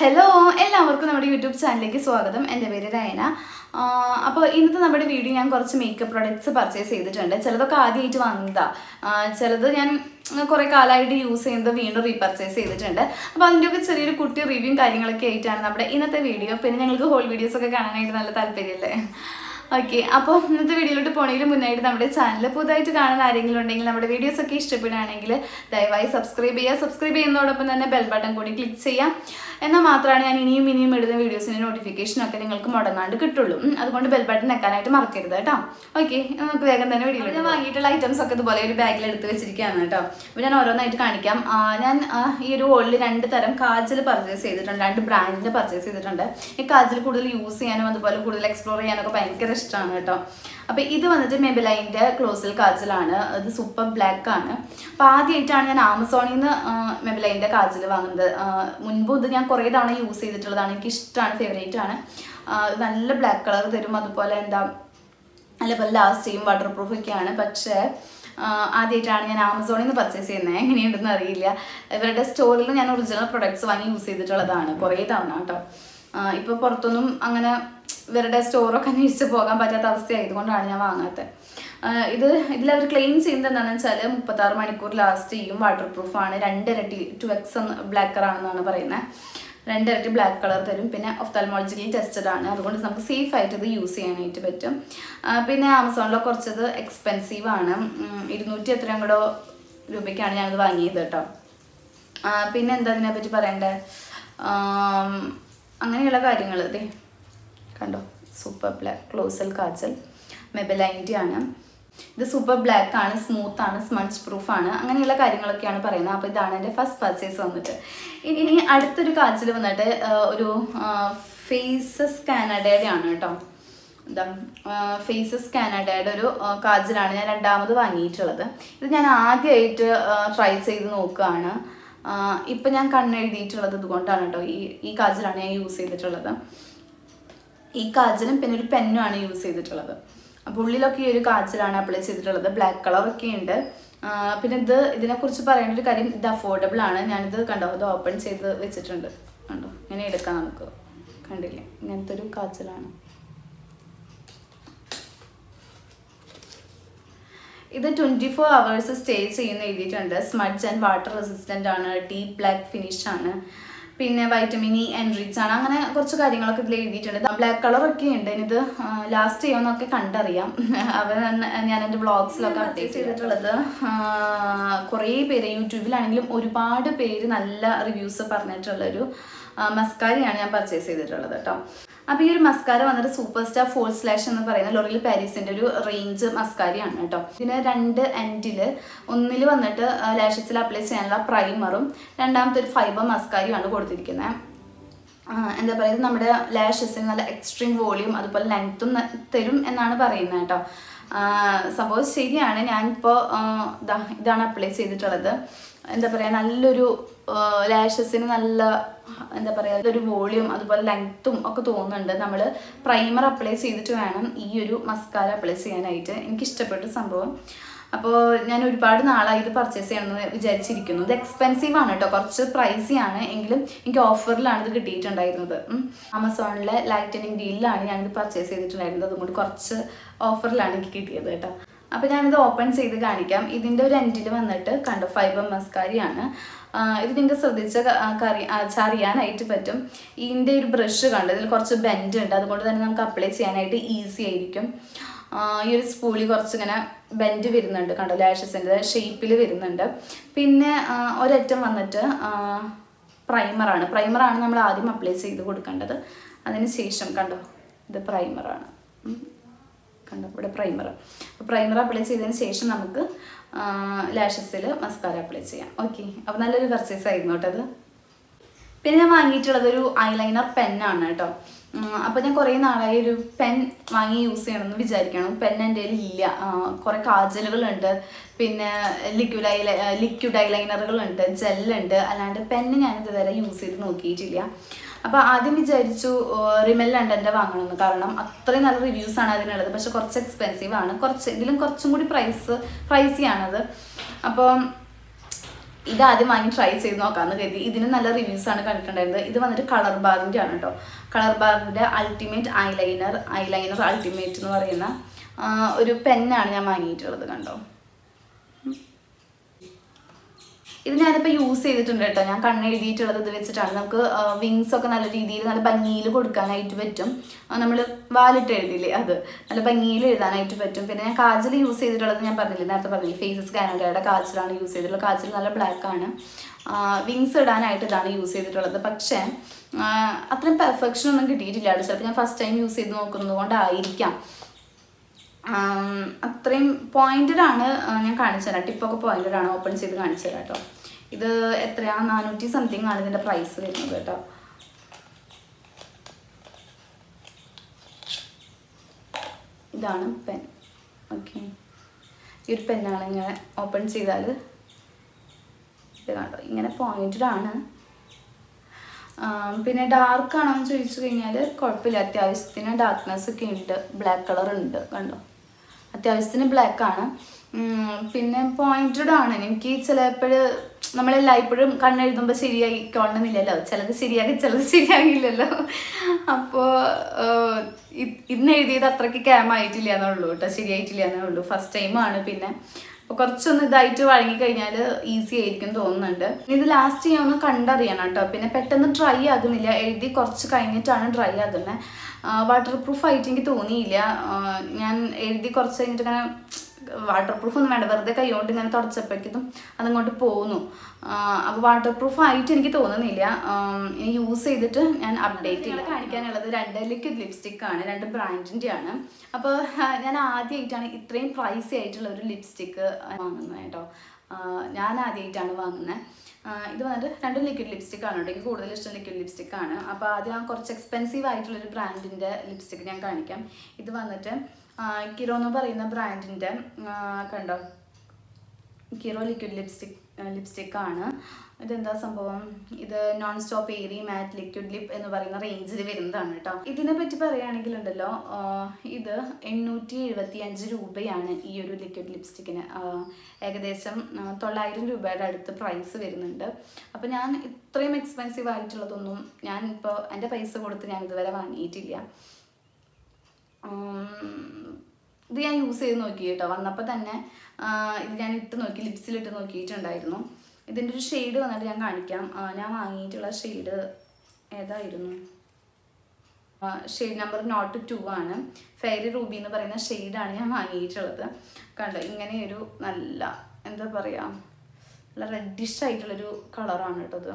Hello എല്ലാവർക്കും നമ്മുടെ YouTube ചാനലിലേക്ക് സ്വാഗതം എൻ്റെ പേര് രയന അപ്പോൾ ഇന്നത്തെ നമ്മുടെ വീഡിയോ ഞാൻ കുറച്ച് മേക്കപ്പ് പ്രൊഡക്ട്സ് പർച്ചേസ് ചെയ്തിട്ടുണ്ട് ചിലതൊക്കെ ആദ്യമായിട്ട് വാങ്ങിയതാണ് ചിലത് ഞാൻ കുറേ കാലമായിട്ട് യൂസ് ചെയ്യുന്നത് വീണ്ടും റീപർച്ചേസ് ചെയ്തിട്ടുണ്ട് അപ്പോൾ അതിൻ്റെയൊക്കെ ചെറിയൊരു കുട്ടി റിവ്യൂ കാര്യങ്ങളൊക്കെ ആയിട്ടാണ് നമ്മുടെ ഇന്നത്തെ വീഡിയോ പിന്നെ ഞങ്ങൾക്ക് ഹോൾ വീഡിയോസ് ഒക്കെ കാണാനായിട്ട് നല്ല താല്പര്യമല്ലേ ഓക്കെ അപ്പോൾ ഇന്നത്തെ വീഡിയോയിലോട്ട് പോണതിന് മുന്നായിട്ട് നമ്മുടെ ചാനൽ പുതുതായിട്ട് കാണുന്ന ആരെങ്കിലും ഉണ്ടെങ്കിൽ നമ്മുടെ വീഡിയോസ് ഒക്കെ ഇഷ്ടപ്പെടുകയാണെങ്കിൽ ദയവായി സബ്സ്ക്രൈബ് ചെയ്യുക സബ്സ്ക്രൈബ് ചെയ്യുന്നതോടൊപ്പം തന്നെ ബെൽ ബട്ടൺ കൂടി ക്ലിക്ക് ചെയ്യാം എന്നാൽ മാത്രമാണ് ഞാൻ ഇനിയും ഇനിയും ഇടുന്ന വീഡിയോസിൻ്റെ നോട്ടിഫിക്കേഷനൊക്കെ നിങ്ങൾക്ക് മുടങ്ങാണ്ട് കിട്ടുള്ളൂ ഉം, അതുകൊണ്ട് ബെൽ ബട്ടൺ വെക്കാനായിട്ട് മറക്കരുത് കേട്ടോ ഓക്കെ നമുക്ക് വേഗം തന്നെ വീഡിയോ ഞാൻ വാങ്ങിയിട്ടുള്ള ഐറ്റംസ് ഒക്കെ ഇതുപോലെ ഒരു ബാഗിൽ എടുത്ത് വെച്ചിരിക്കുകയാണ് കേട്ടോ അപ്പോൾ ഞാൻ ഓരോന്നായിട്ട് കാണിക്കാം ആ, ഞാൻ ആ, ഈ ഒരു വോളിൽ രണ്ട് തരം കാജൽ പർച്ചേസ് ചെയ്തിട്ടുണ്ട് രണ്ട് ബ്രാൻഡിൻ്റെ പർച്ചേസ് ചെയ്തിട്ടുണ്ട് ഈ കാജൽ കൂടുതൽ യൂസ് ചെയ്യാനും അതുപോലെ കൂടുതൽ എക്സ്പ്ലോർ ചെയ്യാനൊക്കെ ഭയങ്കര ഇഷ്ടമാണ് കേട്ടോ അപ്പോൾ ഇത് വന്നിട്ട് മെബിലൈൻ്റെ ക്ലോസിൽ കാജലാണ് ഇത് സൂപ്പർ ബ്ലാക്ക് ആണ് അപ്പോൾ ആദ്യമായിട്ടാണ് ഞാൻ ആമസോണിൽ നിന്ന് മെബിലൈൻ്റെ കാജൽ വാങ്ങുന്നത് ആ, മുൻപ് ഇത് ഞാൻ കുറേ തവണ യൂസ് ചെയ്തിട്ടുള്ളതാണ് എനിക്ക് ഇഷ്ടമാണ് ഫേവറേറ്റ് ആണ് ആ, ഇത് നല്ല ബ്ലാക്ക് കളർ തരും അതുപോലെ എന്താ അതേപോലെ ലാസ്റ്റ് ചെയ്യും വാട്ടർ പ്രൂഫ് ഒക്കെയാണ് പക്ഷേ ആദ്യമായിട്ടാണ് ഞാൻ ആമസോണിൽ നിന്ന് പർച്ചേസ് ചെയ്യുന്നത് എങ്ങനെയുണ്ടെന്ന് അറിയില്ല ഇവരുടെ സ്റ്റോറിൽ ഞാൻ ഒറിജിനൽ പ്രൊഡക്ട്സ് വാങ്ങി യൂസ് ചെയ്തിട്ടുള്ളതാണ് കുറേ തവണ കേട്ടോ ഇപ്പോൾ പുറത്തൊന്നും അങ്ങനെ ഇവരുടെ സ്റ്റോറൊക്കെ അന്വേഷിച്ച് പോകാൻ പറ്റാത്ത അവസ്ഥയായതുകൊണ്ടാണ് ഞാൻ വാങ്ങാത്തത് ആഹ് ഇത് ഇതിൽ അവർ ക്ലെയിം ചെയ്യുന്നത് എന്താണെന്ന് വെച്ചാൽ മുപ്പത്താറ് മണിക്കൂർ ലാസ്റ്റ് ചെയ്യും വാട്ടർ പ്രൂഫാണ് രണ്ടിരട്ടി ടു എക്സ് ബ്ലാക്ക് കളറാണെന്നാണ് പറയുന്നത് രണ്ടിരട്ടി ബ്ലാക്ക് കളർ തരും പിന്നെ ഒഫ്താൽമോളജിക്കലി ടെസ്റ്റഡ് ആണ് അതുകൊണ്ട് നമുക്ക് സേഫ് ആയിട്ട് ഇത് യൂസ് ചെയ്യാനായിട്ട് പറ്റും ആ, പിന്നെ ആമസോണിലെ കുറച്ചത് എക്സ്പെൻസീവ് ആണ് ഉം, ഇരുന്നൂറ്റി എത്രയും കൂടെ രൂപയ്ക്കാണ് ഞാനിത് വാങ്ങിയത് കേട്ടോ ആ, പിന്നെ എന്താ ഇതിനെ പറ്റി പറയണ്ടേ ആം, അങ്ങനെയുള്ള കാര്യങ്ങൾ ഇതേ കണ്ടോ സൂപ്പർ ബ്ലാക്ക് ക്ലോസൽ കാജൽ മെബലൈൻ്റെ ആണ് ഇത് സൂപ്പർ ബ്ലാക്ക് ആണ് സ്മൂത്ത് ആണ് സ്മഡ്ജ് പ്രൂഫ് ആണ് അങ്ങനെയുള്ള കാര്യങ്ങളൊക്കെയാണ് പറയുന്നത് അപ്പോൾ ഇതാണ് എൻ്റെ ഫസ്റ്റ് പർച്ചേസ് വന്നിട്ട് ഇനി ഇനി അടുത്തൊരു കാജൽ വന്നിട്ട് ആ, ഒരു ഫേസസ് കാനഡയുടെ ആണ് കേട്ടോ എന്താ ഫേസസ് കാനഡയുടെ ഒരു ആ, കാജലാണ് ഞാൻ രണ്ടാമത് വാങ്ങിയിട്ടുള്ളത് ഇത് ഞാൻ ആദ്യമായിട്ട് ട്രൈ ചെയ്ത് നോക്കുകയാണ് ആ, ഇപ്പം ഞാൻ കണ്ണെഴുതിയിട്ടുള്ളത് ഇതുകൊണ്ടാണ് കേട്ടോ ഈ ഈ കാജലാണ് ഞാൻ യൂസ് ചെയ്തിട്ടുള്ളത് ഈ കാജലും പിന്നെ ഒരു പെന്നുമാണ് യൂസ് ചെയ്തിട്ടുള്ളത് അപ്പോൾ ഉള്ളിലൊക്കെ ഈ ഒരു കാജലാണ് അപ്ലൈ ചെയ്തിട്ടുള്ളത് ബ്ലാക്ക് കളറൊക്കെ ഉണ്ട് ആ, പിന്നെ ഇത് ഇതിനെക്കുറിച്ച് പറയേണ്ട ഒരു കാര്യം ഇത് അഫോർഡബിൾ ആണ് ഞാനിത് കണ്ടോ ഇത് ഓപ്പൺ ചെയ്ത് വെച്ചിട്ടുണ്ട് കണ്ടോ ഇങ്ങനെ എടുക്കാം നമുക്ക് കണ്ടില്ലേ ഇങ്ങനത്തെ ഒരു കാജലാണ് ഇത് ട്വൻറ്റി ഫോർ അവേഴ്സ് സ്റ്റേ ചെയ്യുന്ന എഴുതിയിട്ടുണ്ട് സ്മഡ്ജ് ആൻഡ് വാട്ടർ റെസിസ്റ്റൻ്റ് ആണ് ഡീപ് ബ്ലാക്ക് ഫിനിഷ് ആണ് പിന്നെ വൈറ്റമിൻ ഇ എൻറിച്ച് ആണ് അങ്ങനെ കുറച്ച് കാര്യങ്ങളൊക്കെ ഇതിൽ എഴുതിയിട്ടുണ്ട് ബ്ലാക്ക് കളർ ഒക്കെ ഉണ്ട് ഇനി ഇത് ലാസ്റ്റ് ചെയ്യുമെന്നൊക്കെ കണ്ടറിയാം അവർ ഞാൻ എൻ്റെ വ്ളോഗ്സിലൊക്കെ അപ്ഡേറ്റ് ചെയ്തിട്ടുള്ളത് കുറേ പേര് യൂട്യൂബിലാണെങ്കിലും ഒരുപാട് പേര് നല്ല റിവ്യൂസ് പറഞ്ഞിട്ടുള്ളൊരു മസ്കാരിയാണ് ഞാൻ പർച്ചേസ് ചെയ്തിട്ടുള്ളത് കേട്ടോ അപ്പോൾ ഈ ഒരു മസ്കാര വന്നിട്ട് സൂപ്പർ സ്റ്റാർ ഫോൾ സ്ലാഷ് എന്ന് പറയുന്ന ലോറിയൽ പാരീസിൻ്റെ ഒരു റേഞ്ച് മസ്കാരിയാണ് കേട്ടോ ഇതിന് രണ്ട് എൻഡിൽ ഒന്നിൽ വന്നിട്ട് ലാഷസിൽ അപ്ലൈ ചെയ്യാനുള്ള പ്രൈമറും രണ്ടാമത്തെ ഒരു ഫൈബർ മസ്കാരിയുമാണ് കൊടുത്തിരിക്കുന്നത് ആ, എന്താ പറയുക ഇത് നമ്മുടെ ലാഷസിന് നല്ല എക്സ്ട്രീം വോളിയം അതുപോലെ ലെങ്ത്തും തരും എന്നാണ് പറയുന്നത് കേട്ടോ സംഭവം ശരിയാണ് ഞാനിപ്പോൾ ഇതാ ഇതാണ് അപ്ലൈ ചെയ്തിട്ടുള്ളത് എന്താ പറയുക നല്ലൊരു ലാഷസിന് നല്ല എന്താ പറയുക ഒരു വോളിയം അതുപോലെ ലെങ്ത്തും ഒക്കെ തോന്നുന്നുണ്ട് നമ്മൾ പ്രൈമർ അപ്ലൈ ചെയ്തിട്ട് വേണം ഈ ഒരു മസ്കാര അപ്ലൈ ചെയ്യാനായിട്ട് എനിക്ക് ഇഷ്ടപ്പെട്ട സംഭവം അപ്പോൾ ഞാൻ ഒരുപാട് നാളായി ഇത് പർച്ചേസ് ചെയ്യണമെന്ന് വിചാരിച്ചിരിക്കുന്നു ഇത് എക്സ്പെൻസീവ് ആണ് കേട്ടോ കുറച്ച് പ്രൈസി ആണ് എങ്കിലും എനിക്ക് ഓഫറിലാണ് ഇത് കിട്ടിയിട്ടുണ്ടായിരുന്നത് ഉം. ആമസോണിലെ ലൈറ്റനിങ് ഡീലിലാണ് ഞാനിത് പർച്ചേസ് ചെയ്തിട്ടുണ്ടായിരുന്നത് അതുകൊണ്ട് കുറച്ച് ഓഫറിലാണ് എനിക്ക് കിട്ടിയത് കേട്ടോ അപ്പോൾ ഞാനിത് ഓപ്പൺ ചെയ്ത് കാണിക്കാം ഇതിൻ്റെ ഒരു എൻഡിൽ വന്നിട്ട് കണ്ടോ ഫൈബർ മസ്കാരിയാണ് ആഹ് ഇത് നിങ്ങൾക്ക് ശ്രദ്ധിച്ച് ക- ആ കറി ആ അറിയാനായിട്ട് പറ്റും ഇതിൻ്റെ ഒരു ബ്രഷ് കണ്ടോ ഇതിൽ കുറച്ച് ബെൻഡ് ഉണ്ട് അതുകൊണ്ട് തന്നെ നമുക്ക് അപ്ലൈ ചെയ്യാനായിട്ട് ഈസി ആയിരിക്കും ആഹ് ഈ ഒരു സ്പൂളി കുറച്ചിങ്ങനെ ബെൻഡ് വരുന്നുണ്ട് കണ്ടോ ലാഷസിൻ്റെ ഷേപ്പിൽ വരുന്നുണ്ട് പിന്നെ ആഹ് ഒരറ്റം വന്നിട്ട് പ്രൈമറാണ് പ്രൈമറാണ് നമ്മൾ ആദ്യം അപ്ലൈ ചെയ്ത് കൊടുക്കേണ്ടത് അതിന് ശേഷം കണ്ടോ ഇത് പ്രൈമറാണ് ഉം. കണ്ടോ ഇവിടെ പ്രൈമർ അപ്പോൾ പ്രൈമർ അപ്ലൈ ചെയ്തതിന് ശേഷം നമുക്ക് ലാഷസിൽ മസ്കാര അപ്ലൈ ചെയ്യാം ഓക്കെ അപ്പോൾ നല്ലൊരു പർച്ചേസ് ആയിരുന്നു കേട്ടോ അത് പിന്നെ ഞാൻ വാങ്ങിയിട്ടുള്ളത് ഒരു ഐലൈനർ പെന്നാണ് കേട്ടോ അപ്പോൾ ഞാൻ കുറേ നാളായി ഒരു പെൻ വാങ്ങി യൂസ് ചെയ്യണമെന്ന് വിചാരിക്കണം പെൻ എൻ്റെ കയ്യിൽ ഇല്ല ആ, കുറേ കാജലുകളുണ്ട് പിന്നെ ലിക്വിഡ് ഐ ലിക്വിഡ് ഐലൈനറുകളുണ്ട് ജെല്ലുണ്ട് അല്ലാണ്ട് പെന്ന് ഞാൻ ഇതുവരെ യൂസ് ചെയ്ത് നോക്കിയിട്ടില്ല അപ്പോൾ ആദ്യം വിചാരിച്ചു റിമെൽ ലണ്ടൻ്റെ വാങ്ങണമെന്ന് കാരണം അത്രയും നല്ല റിവ്യൂസ് ആണ് അതിനുള്ളത് പക്ഷെ കുറച്ച് എക്സ്പെൻസീവ് ആണ് കുറച്ച് ഇതിലും കുറച്ചും കൂടി പ്രൈസ് പ്രൈസി ആണത് അപ്പോൾ ഇത് ആദ്യം വാങ്ങി ട്രൈ ചെയ്ത് നോക്കാമെന്ന് കരുതി ഇതിന് നല്ല റിവ്യൂസ് ആണ് കണ്ടിട്ടുണ്ടായിരുന്നത് ഇത് വന്നിട്ട് കളർ ബാറിൻ്റെ ആണ് കേട്ടോ കളർ ബാറിൻ്റെ അൾട്ടിമേറ്റ് ഐലൈനർ ഐലൈനർ അൾട്ടിമേറ്റ് എന്ന് പറയുന്ന ആ, ഒരു പെന്നാണ് ഞാൻ വാങ്ങിയിട്ടുള്ളത് കണ്ടോ ഇത് ഞാനിപ്പോൾ യൂസ് ചെയ്തിട്ടുണ്ട് കേട്ടോ ഞാൻ കണ്ണ് എഴുതിയിട്ടുള്ളത് ഇത് വെച്ചിട്ടാണ് നമുക്ക് വിങ്സ് ഒക്കെ നല്ല രീതിയിൽ നല്ല ഭംഗിയിൽ കൊടുക്കാനായിട്ട് പറ്റും നമ്മൾ വാലിട്ട് എഴുതിയില്ലേ അത് നല്ല ഭംഗിയിൽ എഴുതാനായിട്ട് പറ്റും പിന്നെ ഞാൻ കാജൽ യൂസ് ചെയ്തിട്ടുള്ളത് ഞാൻ പറഞ്ഞില്ലേ നേരത്തെ പറഞ്ഞില്ലേ ഫേസസ് കാനഡയുടെ കാജലാണ് യൂസ് ചെയ്തിട്ടുള്ളത് കാജൽ നല്ല ബ്ലാക്ക് ആണ് വിങ്സ് ഇടാനായിട്ട് ഇതാണ് യൂസ് ചെയ്തിട്ടുള്ളത് പക്ഷേ ആ, അത്രയും പെർഫെക്ഷൻ ഒന്നും കിട്ടിയിട്ടില്ല കേട്ടോ ചിലപ്പോൾ ഞാൻ ഫസ്റ്റ് ടൈം യൂസ് ചെയ്ത് നോക്കുന്നത് കൊണ്ടായിരിക്കാം ആം, അത്രയും പോയിന്റഡ് ആണ് ആ, ഞാൻ കാണിച്ചു തരാം ടിപ്പൊക്കെ പോയിന്റഡ് ആണ് ഓപ്പൺ ചെയ്ത് കാണിച്ചു തരാം കേട്ടോ ഇത് എത്രയാ നാനൂറ്റി സംതിങ് ആണ് ഇതിന്റെ പ്രൈസ് വരുന്നത് കേട്ടോ ഇതാണ് പെൻ ഓക്കെ ഈ ഒരു പെന്നാണ് ഇങ്ങനെ ഓപ്പൺ ചെയ്താൽ ഇത് കണ്ടോ ഇങ്ങനെ പോയിന്റഡ് ആണ് ആം, പിന്നെ ഡാർക്ക് ആണോ എന്ന് ചോദിച്ചു കഴിഞ്ഞാൽ കുഴപ്പമില്ല അത്യാവശ്യത്തിന് ഡാർക്ക്നെസ് ഒക്കെ ഉണ്ട് ബ്ലാക്ക് കളർ ഉണ്ട് കണ്ടോ അത്യാവശ്യത്തിന് ബ്ലാക്ക് ആണ് ഉം, പിന്നെ പോയിന്റഡ് ആണ് എനിക്ക് ചിലപ്പോൾ നമ്മളെല്ലായ്പ്പോഴും കണ്ണെഴുതുമ്പോൾ ശരിയായിക്കൊള്ളണമെന്നില്ലല്ലോ ചിലത് ശരിയാക്കി ചിലത് ശരിയാകില്ലല്ലോ അപ്പോൾ ഇന്ന് എഴുതിയത് അത്രയ്ക്ക് ക്യാം ആയിട്ടില്ല എന്നുള്ളൂ കേട്ടോ ശരിയായിട്ടില്ല എന്നേ ഉള്ളൂ ഫസ്റ്റ് ടൈമാണ് പിന്നെ അപ്പോൾ കുറച്ചൊന്ന് ഇതായിട്ട് വഴങ്ങിക്കഴിഞ്ഞാൽ ഈസി ആയിരിക്കും തോന്നുന്നുണ്ട് ഇത് ലാസ്റ്റ് ഞാൻ ഒന്ന് കണ്ടറിയണം കേട്ടോ പിന്നെ പെട്ടെന്ന് ഡ്രൈ ആകുന്നില്ല എഴുതി കുറച്ച് കഴിഞ്ഞിട്ടാണ് ഡ്രൈ ആകുന്നത് വാട്ടർ പ്രൂഫ് ആയിട്ട് എനിക്ക് തോന്നിയില്ല ആ, ഞാൻ എഴുതി കുറച്ച് കഴിഞ്ഞിട്ട് ഇങ്ങനെ വാട്ടർ പ്രൂഫ് ഒന്നും വേണ്ട വെറുതെ കൈകൊണ്ട് ഇങ്ങനെ തുടച്ചപ്പോഴേക്കും അതങ്ങോട്ട് പോന്നു അപ്പോൾ വാട്ടർ പ്രൂഫ് ആയിട്ട് എനിക്ക് തോന്നുന്നില്ല യൂസ് ചെയ്തിട്ട് ഞാൻ അപ്ഡേറ്റ് ചെയ്യാൻ കാണിക്കാനുള്ളത് രണ്ട് ലിക്വിഡ് ലിപ്സ്റ്റിക് ആണ് രണ്ട് ബ്രാൻഡിൻ്റെ ആണ് അപ്പോൾ ഞാൻ ആദ്യമായിട്ടാണ് ഇത്രയും പ്രൈസി ആയിട്ടുള്ള ഒരു ലിപ്സ്റ്റിക്ക് വാങ്ങുന്നത് കേട്ടോ ആ, ഞാൻ ആദ്യമായിട്ടാണ് വാങ്ങുന്നത് ഇത് വന്നിട്ട് രണ്ട് ലിക്വിഡ് ലിപ്സ്റ്റിക് ആണ് കേട്ടോ എനിക്ക് കൂടുതൽ ഇഷ്ടം ലിക്വിഡ് ലിപ്സ്റ്റിക് ആണ് അപ്പോൾ ആദ്യം ആ കുറച്ച് എക്സ്പെൻസീവ് ആയിട്ടുള്ള ഒരു ബ്രാൻഡിൻ്റെ ലിപ്സ്റ്റിക് ഞാൻ കാണിക്കാം ഇത് വന്നിട്ട് ആ, കിറോ എന്ന് പറയുന്ന ബ്രാൻഡിൻ്റെ കണ്ടോ കിറോ ലിക്വിഡ് ലിപ്സ്റ്റിക് ലിപ്സ്റ്റിക് ആണ് ഇതെന്താ സംഭവം ഇത് non stop airy matte liquid lip എന്ന് പറയുന്ന റേഞ്ചിൽ വരുന്നതാണ് കേട്ടോ ഇതിനെ പറ്റി പറയുകയാണെങ്കിൽ ഉണ്ടല്ലോ ആ, ഇത് എണ്ണൂറ്റി എഴുപത്തി അഞ്ച് രൂപയാണ് ഈ ഒരു ലിക്വിഡ് ലിപ്സ്റ്റിക്കിന് ആ, ഏകദേശം ആ, തൊള്ളായിരം രൂപയുടെ അടുത്ത് പ്രൈസ് വരുന്നുണ്ട് അപ്പോൾ ഞാൻ ഇത്രയും എക്സ്പെൻസീവ് ആയിട്ടുള്ളതൊന്നും ഞാൻ ഇപ്പോൾ എൻ്റെ പൈസ കൊടുത്ത് ഞാൻ ഇതുവരെ വാങ്ങിയിട്ടില്ല ഉം, ഇത് ഞാൻ യൂസ് ചെയ്ത് നോക്കി കേട്ടോ വന്നപ്പോൾ തന്നെ ആ, ഇത് ഞാൻ ഇട്ട് നോക്കി ലിപ്സിലിട്ട് നോക്കിയിട്ടുണ്ടായിരുന്നു ഇതിൻ്റെ ഒരു ഷെയ്ഡ് വന്നിട്ട് ഞാൻ കാണിക്കാം ആ, ഞാൻ വാങ്ങിയിട്ടുള്ള ഷെയ്ഡ് ഏതായിരുന്നു ഷെയ്ഡ് നമ്പർ നോട്ട് ടു ആണ് ഫെയറി റൂബി എന്ന് പറയുന്ന ഷെയ്ഡാണ് ഞാൻ വാങ്ങിയിട്ടുള്ളത് കണ്ടോ ഇങ്ങനെയൊരു നല്ല എന്താ പറയുക നല്ല റെഡിഷ് ആയിട്ടുള്ളൊരു കളറാണ് കേട്ടോ ഇത്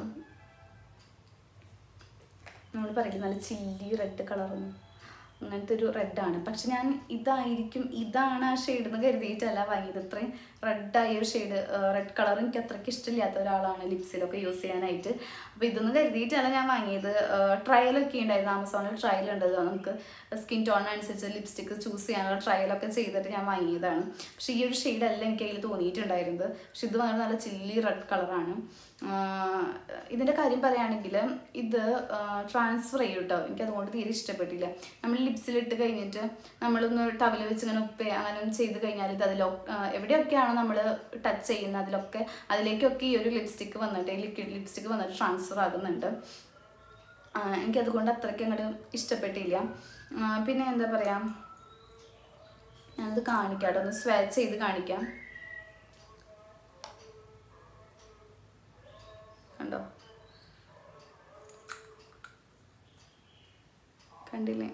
നമ്മൾ പറയില്ല നല്ല ചില്ലി റെഡ് കളറൊന്നും അങ്ങനത്തെ ഒരു റെഡാണ് പക്ഷെ ഞാൻ ഇതായിരിക്കും ഇതാണ് ആ ഷെയ്ഡ് എന്ന് കരുതിയിട്ടല്ല വാങ്ങിയത് ഇത്രയും റെഡായ ഒരു ഷെയ്ഡ് റെഡ് കളർ എനിക്ക് അത്രയ്ക്ക് ഇഷ്ടമില്ലാത്ത ഒരാളാണ് ലിപ്സിലൊക്കെ യൂസ് ചെയ്യാനായിട്ട് അപ്പോൾ ഇതൊന്നും കരുതിയിട്ടല്ല ഞാൻ വാങ്ങിയത് ട്രയലൊക്കെ ഉണ്ടായിരുന്നു ആമസോണിൽ ട്രയൽ ഉണ്ടല്ലോ നമുക്ക് സ്കിൻ ടോണിനനുസരിച്ച് ലിപ്സ്റ്റിക്ക് ചൂസ് ചെയ്യാനുള്ള ട്രയലൊക്കെ ചെയ്തിട്ട് ഞാൻ വാങ്ങിയതാണ് പക്ഷേ ഈ ഒരു ഷെയ്ഡ് അല്ല എനിക്ക് അതിൽ തോന്നിയിട്ടുണ്ടായിരുന്നത് പക്ഷെ ഇത് വന്നിട്ട് നല്ല ചില്ലി റെഡ് കളറാണ് ഇതിൻ്റെ കാര്യം പറയുകയാണെങ്കിൽ ഇത് ട്രാൻസ്ഫർ ചെയ്യും കേട്ടോ എനിക്ക് അതുകൊണ്ട് തീരെ ഇഷ്ടപ്പെട്ടില്ല നമ്മൾ ലിപ്സിലിട്ട് കഴിഞ്ഞിട്ട് നമ്മളൊന്ന് ടവൽ വെച്ച് ഇങ്ങനെ ഉപ്പേ അങ്ങനെ ഒന്ന് ചെയ്ത് കഴിഞ്ഞാൽ ഇത് അതിലോ എവിടെയൊക്കെയാണോ നമ്മൾ ടച്ച് ചെയ്യുന്നത് അതിലൊക്കെ അതിലേക്കൊക്കെ ഈ ഒരു ലിപ്സ്റ്റിക്ക് വന്നിട്ട് ലിക്വിഡ് ലിപ്സ്റ്റിക്ക് വന്നിട്ട് ട്രാൻസ്ഫർ ആകുന്നുണ്ട് ആ, എനിക്കതുകൊണ്ട് അത്രയ്ക്ക് അങ്ങോട്ട് ഇഷ്ടപ്പെട്ടില്ല ആ, പിന്നെ എന്താ പറയുക ഞാനത് കാണിക്കാം കേട്ടോ ഒന്ന് സ്വാച്ച് ചെയ്ത് കാണിക്കാം കണ്ടോ കണ്ടില്ലേ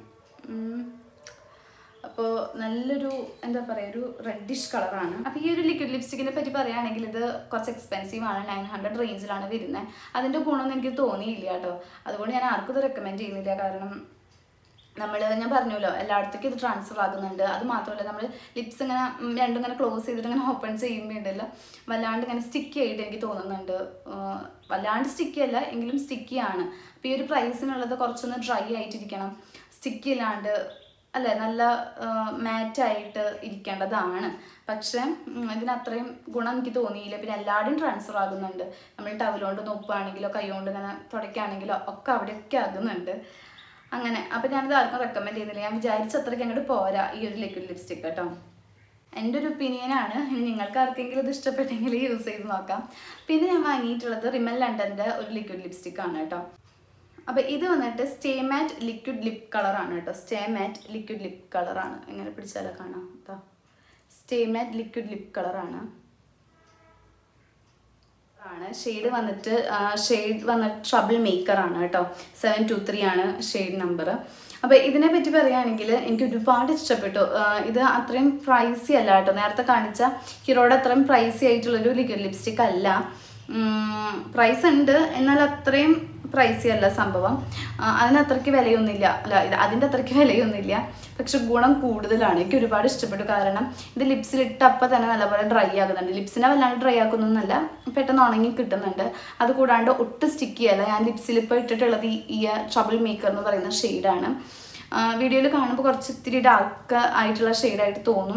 അപ്പോൾ നല്ലൊരു എന്താ പറയുക ഒരു റെഡിഷ് കളറാണ് അപ്പോൾ ഈ ഒരു ലിക്വിഡ് ലിപ്സ്റ്റിക്കിനെ പറ്റി പറയുകയാണെങ്കിൽ ഇത് കുറച്ച് എക്സ്പെൻസീവ് ആണ് നയൻ ഹൺഡ്രഡ് റേഞ്ചിലാണ് വരുന്നത് അതിൻ്റെ ഗുണമൊന്നും എനിക്ക് തോന്നിയില്ല കേട്ടോ അതുകൊണ്ട് ഞാൻ ആർക്കും ഇത് റെക്കമെൻഡ് ചെയ്യുന്നില്ല കാരണം നമ്മൾ ഞാൻ പറഞ്ഞല്ലോ എല്ലായിടത്തേക്കും ഇത് ട്രാൻസ്ഫർ ആകുന്നുണ്ട് അത് മാത്രമല്ല നമ്മൾ ലിപ്സ് ഇങ്ങനെ ഉം, രണ്ടും ഇങ്ങനെ ക്ലോസ് ചെയ്തിട്ട് ഇങ്ങനെ ഓപ്പൺ ചെയ്യുമ്പോൾ ഉണ്ടല്ലോ വല്ലാണ്ട് ഇങ്ങനെ സ്റ്റിക്കി ആയിട്ട് എനിക്ക് തോന്നുന്നുണ്ട് ആ, വല്ലാണ്ട് സ്റ്റിക്കി അല്ല എങ്കിലും സ്റ്റിക്കി ആണ് അപ്പോൾ ഈ ഒരു പ്രൈസിനുള്ളത് കുറച്ചൊന്ന് ഡ്രൈ ആയിട്ടിരിക്കണം സ്റ്റിക്കി ഇല്ലാണ്ട് അല്ലേ നല്ല മാറ്റായിട്ട് ഇരിക്കേണ്ടതാണ് പക്ഷേ ഉം, ഇതിന് അത്രയും ഗുണം എനിക്ക് തോന്നിയില്ല പിന്നെ എല്ലാവരും ട്രാൻസ്ഫർ ആകുന്നുണ്ട് നമ്മൾ ടവലുകൊണ്ട് നോക്കുകയാണെങ്കിലോ കൈ കൊണ്ട് ഇങ്ങനെ തുടയ്ക്കുകയാണെങ്കിലോ ഒക്കെ അവിടെയൊക്കെ ആകുന്നുണ്ട് അങ്ങനെ അപ്പം ഞാനിത് ആർക്കും റെക്കമെൻഡ് ചെയ്യുന്നില്ല ഞാൻ വിചാരിച്ച അത്രയ്ക്ക് അങ്ങോട്ട് പോരാ ഈ ഒരു ലിക്വിഡ് ലിപ്സ്റ്റിക് കേട്ടോ എൻ്റെ ഒരു ഒപ്പീനിയനാണ് ഇനി നിങ്ങൾക്ക് ആർക്കെങ്കിലും ഇത് ഇഷ്ടപ്പെട്ടെങ്കിൽ യൂസ് ചെയ്ത് നോക്കാം പിന്നെ ഞാൻ വാങ്ങിയിട്ടുള്ളത് റിമൽ ലണ്ടൻ്റെ ഒരു ലിക്വിഡ് ലിപ്സ്റ്റിക് ആണ് കേട്ടോ അപ്പോൾ ഇത് വന്നിട്ട് സ്റ്റേ മാറ്റ് ലിക്വിഡ് ലിപ് കളറാണ് കേട്ടോ സ്റ്റേ മാറ്റ് ലിക്വിഡ് ലിപ് കളറാണ് എങ്ങനെ പിടിച്ചാലോ കാണാം കേട്ടോ സ്റ്റേ മാറ്റ് ലിക്വിഡ് ലിപ് കളറാണ് ആണ് ഷെയ്ഡ് വന്നിട്ട് ഷെയ്ഡ് വന്നിട്ട് ട്രബിൾ മേക്കർ ആണ് കേട്ടോ സെവൻ ടു ത്രീ ആണ് ഷെയ്ഡ് നമ്പർ അപ്പോൾ ഇതിനെ പറ്റി പറയുകയാണെങ്കിൽ എനിക്ക് ഒരുപാട് ഇഷ്ടപ്പെട്ടു ആ, ഇത് അത്രയും പ്രൈസി അല്ല കേട്ടോ നേരത്തെ കാണിച്ച ഹീറോയുടെ അത്രയും പ്രൈസി ആയിട്ടുള്ളൊരു ലിക്വിഡ് ലിപ്സ്റ്റിക് അല്ല പ്രൈസ് ഉണ്ട് എന്നാൽ അത്രയും പ്രൈസി അല്ല സംഭവം ആ, അതിന് അത്രയ്ക്ക് വിലയൊന്നുമില്ല അല്ല ഇത് അതിൻ്റെ അത്രയ്ക്ക് വിലയൊന്നുമില്ല പക്ഷെ ഗുണം കൂടുതലാണ് എനിക്ക് ഒരുപാട് ഇഷ്ടപ്പെട്ടു കാരണം ഇത് ലിപ്സിലിട്ട് അപ്പം തന്നെ നല്ലപോലെ ഡ്രൈ ആകുന്നുണ്ട് ലിപ്സിനെ വല്ലാണ്ട് ഡ്രൈ ആക്കുന്നൊന്നല്ല പെട്ടെന്ന് ഉണങ്ങി കിട്ടുന്നുണ്ട് അത് കൂടാണ്ട് ഒട്ടും സ്റ്റിക്ക് ചെയ്യല്ല ഞാൻ ലിപ്സിൽ ഇപ്പോൾ ഇട്ടിട്ടുള്ളത് ഈ ഈ ട്രബിൾ മേക്കർ എന്ന് പറയുന്ന ഷെയ്ഡാണ് വീഡിയോയിൽ കാണുമ്പോൾ കുറച്ച് ഇത്തിരി ഡാർക്ക് ആയിട്ടുള്ള ഷെയ്ഡായിട്ട് തോന്നും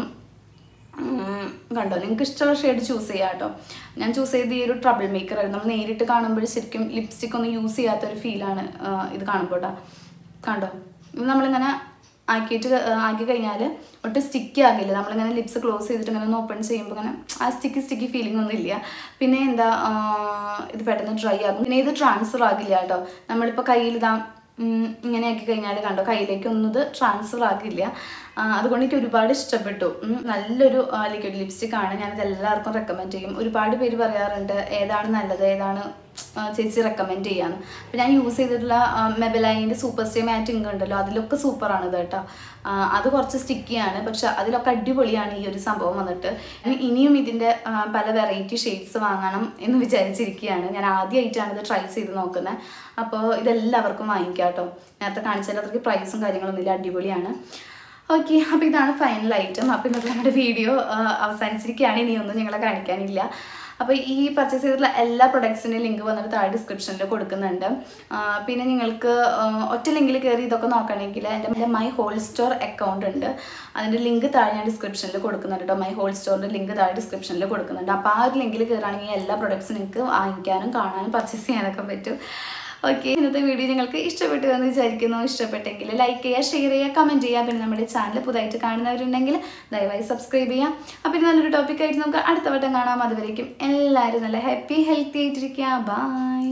ഉം, കണ്ടോ നിങ്ങൾക്ക് ഇഷ്ടമുള്ള ഷെയ്ഡ് ചൂസ് ചെയ്യാം കേട്ടോ ഞാൻ ചൂസ് ചെയ്ത ഈ ഒരു ട്രബിൾ മേക്കർ ആയിരുന്നു നമ്മൾ നേരിട്ട് കാണുമ്പോൾ ശരിക്കും ലിപ്സ്റ്റിക് ഒന്നും യൂസ് ചെയ്യാത്ത ഒരു ഫീലാണ് ഇത് കാണുമ്പോൾ കേട്ടോ കണ്ടോ ഇത് നമ്മളിങ്ങനെ ആക്കിയിട്ട് ആ, ആക്കി കഴിഞ്ഞാൽ ഒട്ടും സ്റ്റിക്കി ആകില്ല നമ്മളിങ്ങനെ ലിപ്സ് ക്ലോസ് ചെയ്തിട്ട് ഇങ്ങനെ ഒന്ന് ഓപ്പൺ ചെയ്യുമ്പോൾ ഇങ്ങനെ ആ സ്റ്റിക്കി സ്റ്റിക്കി ഫീലിംഗ് ഒന്നും ഇല്ല പിന്നെ എന്താ ആ, ഇത് പെട്ടെന്ന് ഡ്രൈ ആകും പിന്നെ ഇത് ട്രാൻസ്ഫർ ആകില്ല കേട്ടോ നമ്മളിപ്പോൾ കയ്യിൽ ഇതാ ഉം, ഇങ്ങനെ ആക്കി കഴിഞ്ഞാൽ കണ്ടോ കയ്യിലേക്കൊന്നും ഇത് ട്രാൻസ്ഫർ ആകില്ല ആ, അതുകൊണ്ട് എനിക്ക് ഒരുപാട് ഇഷ്ടപ്പെട്ടു ഉം, നല്ലൊരു ലിക്വിഡ് ലിപ്സ്റ്റിക് ആണ് ഞാനിത് എല്ലാവർക്കും റെക്കമെൻഡ് ചെയ്യും ഒരുപാട് പേര് പറയാറുണ്ട് ഏതാണ് നല്ലത് ഏതാണ് ആ, ചേച്ചി റെക്കമെൻഡ് ചെയ്യാന്ന് അപ്പോൾ ഞാൻ യൂസ് ചെയ്തിട്ടുള്ള മെബലൈൻ്റെ സൂപ്പർ സ്റ്റേ മാറ്റ് ഇങ്ക് ഉണ്ടല്ലോ അതിലൊക്കെ സൂപ്പറാണ് ഇത് കേട്ടോ ആ, അത് കുറച്ച് സ്റ്റിക്കിയാണ് പക്ഷെ അതിലൊക്കെ അടിപൊളിയാണ് ഈ ഒരു സംഭവം വന്നിട്ട് ഇനി ഇനിയും ഇതിൻ്റെ ആ, പല വെറൈറ്റി ഷെയ്ഡ്സ് വാങ്ങണം എന്ന് വിചാരിച്ചിരിക്കുകയാണ് ഞാൻ ആദ്യമായിട്ടാണ് ഇത് ട്രൈ ചെയ്ത് നോക്കുന്നത് അപ്പോൾ ഇതെല്ലാവർക്കും വാങ്ങിക്കാം കേട്ടോ നേരത്തെ കാണിച്ചാൽ അത്രയ്ക്ക് പ്രൈസും കാര്യങ്ങളൊന്നും ഇല്ല അടിപൊളിയാണ് ഓക്കെ അപ്പോൾ ഇതാണ് ഫൈനൽ ഐറ്റം അപ്പോൾ ഇന്നത്തെ നമ്മുടെ വീഡിയോ അവസാനിച്ചിരിക്കുകയാണ് ഇനിയൊന്നും ഞങ്ങളെ കാണിക്കാനില്ല അപ്പോൾ ഈ പർച്ചേസ് ചെയ്തിട്ടുള്ള എല്ലാ പ്രൊഡക്ട്സിൻ്റെയും ലിങ്ക് വന്നിട്ട് താഴെ ഡിസ്ക്രിപ്ഷനിൽ കൊടുക്കുന്നുണ്ട് ആ, പിന്നെ നിങ്ങൾക്ക് ആ, ഒറ്റ ലിങ്കിൽ കയറി ഇതൊക്കെ നോക്കണമെങ്കിൽ എൻ്റെ മൈ ഹോൾ സ്റ്റോർ അക്കൗണ്ട് ഉണ്ട് അതിൻ്റെ ലിങ്ക് താഴെ ഞാൻ ഡിസ്ക്രിപ്ഷനിൽ കൊടുക്കുന്നുണ്ട് കേട്ടോ മൈ ഹോൾ സ്റ്റോറിൻ്റെ ലിങ്ക് താഴെ ഡിസ്ക്രിപ്ഷനിൽ കൊടുക്കുന്നുണ്ട് അപ്പോൾ ആ ഒരു ലിങ്കിൽ കയറുകയാണെങ്കിൽ എല്ലാ പ്രൊഡക്ട്സും നിങ്ങൾക്ക് വാങ്ങിക്കാനും കാണാനും പർച്ചേസ് ചെയ്യാനൊക്കെ പറ്റും ഓക്കെ ഇന്നത്തെ വീഡിയോ നിങ്ങൾക്ക് ഇഷ്ടപ്പെട്ടു എന്ന് വിചാരിക്കുന്നു ഇഷ്ടപ്പെട്ടെങ്കിൽ ലൈക്ക് ചെയ്യുക ഷെയർ ചെയ്യുക കമൻറ്റ് ചെയ്യുക പിന്നെ നമ്മുടെ ചാനൽ പുതുതായിട്ട് കാണുന്നവരുണ്ടെങ്കിൽ ദയവായി സബ്സ്ക്രൈബ് ചെയ്യുക അപ്പോൾ ഇത് നല്ലൊരു ടോപ്പിക്കായിട്ട് നമുക്ക് അടുത്ത വട്ടം കാണാം അതുവരേക്കും എല്ലാവരും നല്ല ഹാപ്പി ഹെൽത്തി ആയിട്ടിരിക്കുക ബൈ